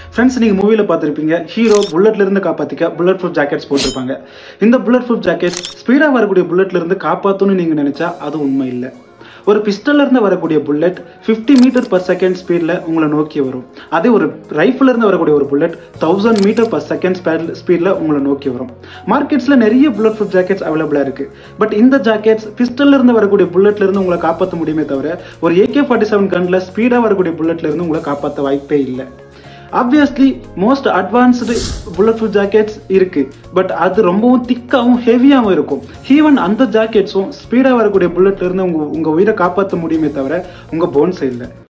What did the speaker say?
friends நீங்க மூவில பார்த்திருப்பீங்க ஹீரோ புல்லட்ல இருந்து காப்பாத்திக்க புல்லட் ப்ரூஃப் ஜாக்கெட்ஸ் போட்டிருப்பாங்க இந்த புல்லட் ப்ரூஃப் ஜாக்கெட்ஸ் ஸ்பீடா வரக்கூடிய புல்லட்ல இருந்து காப்பாத்தணும்னு நீங்க நினைச்சா அது உண்மை இல்லை ஒரு பிஸ்டல்ல இருந்து வரக்கூடிய புல்லட் 50 மீட்டர் பர் செகண்ட் ஸ்பீட்ல உங்களை நோக்கி வரும் அதே ஒரு ரைஃபிள்ல இருந்து வரக்கூடிய ஒரு bullet thousand meter per second ஸ்பீட்ல உங்களை நோக்கி வரும் மார்க்கெட்ஸ்ல நிறைய புல்லட் ப்ரூஃப் ஜாக்கெட்ஸ் அவைலபிளா இருக்கு பட் இந்த ஜாக்கெட்ஸ் பிஸ்டல்ல இருந்து வரக்கூடிய புல்லட்ல இருந்து உங்களை காப்பாற்ற முடியுமே தவிர ஒரு ஏகே ஃபார்ட்டி செவன் கன்ல ஸ்பீடா வரக்கூடிய புல்லட்ல இருந்து உங்களை காப்பாற்ற வாய்ப்பே இல்லை obviously most advanced bullet proof jackets இருக்கு பட் அது ரொம்பவும் திக்காகவும் ஹெவியாகவும் இருக்கும் ஈவன் அந்த ஜாக்கெட்ஸும் ஸ்பீடாக வரக்கூடிய புல்லட்ல இருந்து உங்க உங்க உயிரை காப்பாற்ற முடியுமே தவிர உங்க போன்ஸ் இல்லை